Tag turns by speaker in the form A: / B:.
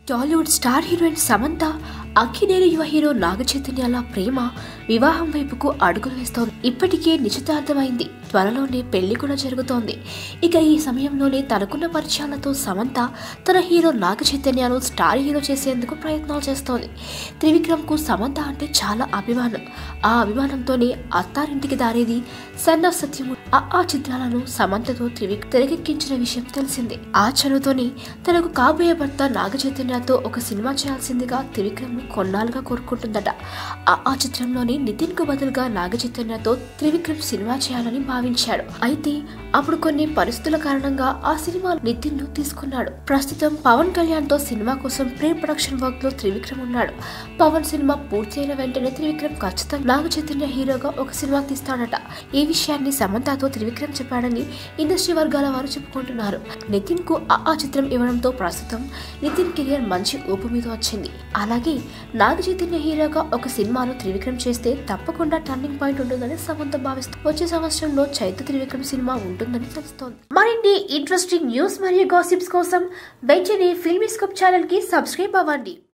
A: Tollywood star heroine Samantha Akkineni యువ hero నాగ చైతన్యాల ప్రేమ వివాహం వైపుకు అడుగులు వేస్తోంది ఇప్పటికే నిశ్చితార్థమైంది త్వరలోనే పెళ్లి కూడా జరుగుతోంది ఇక ఈ సమయంలోనే తనకున్న పరిచయాలతో సమంత తన హీరో నాగ చైతన్యను స్టార్ హీరో చేసేందుకు ప్రయత్నాలు చేస్తోంది త్రివిక్రమ్కు సమంత అంటే చాలా అభిమానం ఆ అభిమానంతోనే అత్తారింటికి దారేది సన్ ఆఫ్ సత్యము ఆ ఆ చిత్రాలను సమంతతో త్రివిక్ తెరకెక్కించిన విషయం తెలిసిందే ఆ చనువుతోనే తనకు కాబోయే భర్త నాగ చైతన్యతో ఒక సినిమా చేయాల్సిందిగా త్రివిక్రమ్ కొన్నాళ్ళుగా కోరుకుంటుందట ఆ ఆ చిత్రంలోని నితిన్ కు బదులుగా నాగ చైతన్యతో త్రివిక్రమ్ సినిమా చేయాలని భావించాడు అయితే అప్పుడు కొన్ని పరిస్థితుల కారణంగా ఆ సినిమా నితిన్ ను తీసుకున్నాడు ప్రస్తుతం పవన్ కళ్యాణ్ తో సినిమా కోసం ప్రీ ప్రొడక్షన్ వర్క్ లో త్రివిక్రమ్ ఉన్నాడు పవన్ సినిమా పూర్తి అయిన వెంటనే త్రివిక్రమ్ ఖచ్చితంగా నాగ చైతన్య హీరోగా ఒక సినిమా తీస్తాడట ఈ విషయాన్ని సమంతతో త్రివిక్రమ్ చెప్పాడని ఇండస్ట్రీ వర్గాల వారు చెప్పుకుంటున్నారు నితిన్ కు ఆ ఆ చిత్రం ఇవ్వడంతో ప్రస్తుతం నితిన్ కెరియర్ మంచి ఊపు మీద వచ్చింది అలాగే నాగ చైతన్య హీరోగా ఒక సినిమాను త్రివిక్రమ్ చేస్తే తప్పకుండా టర్నింగ్ పాయింట్ ఉంటుందని సమంత భావిస్తుంది వచ్చే సంవత్సరంలో చైత్ర త్రివిక్రమ్ సినిమా ఉంటుందని తెలుస్తోంది మరిన్ని ఇంట్రెస్టింగ్ న్యూస్ మరియు గాసిప్స్ కోసం వెంటనే ఫిల్మీ స్కోప్ ఛానల్ కి సబ్స్క్రైబ్ అవ్వండి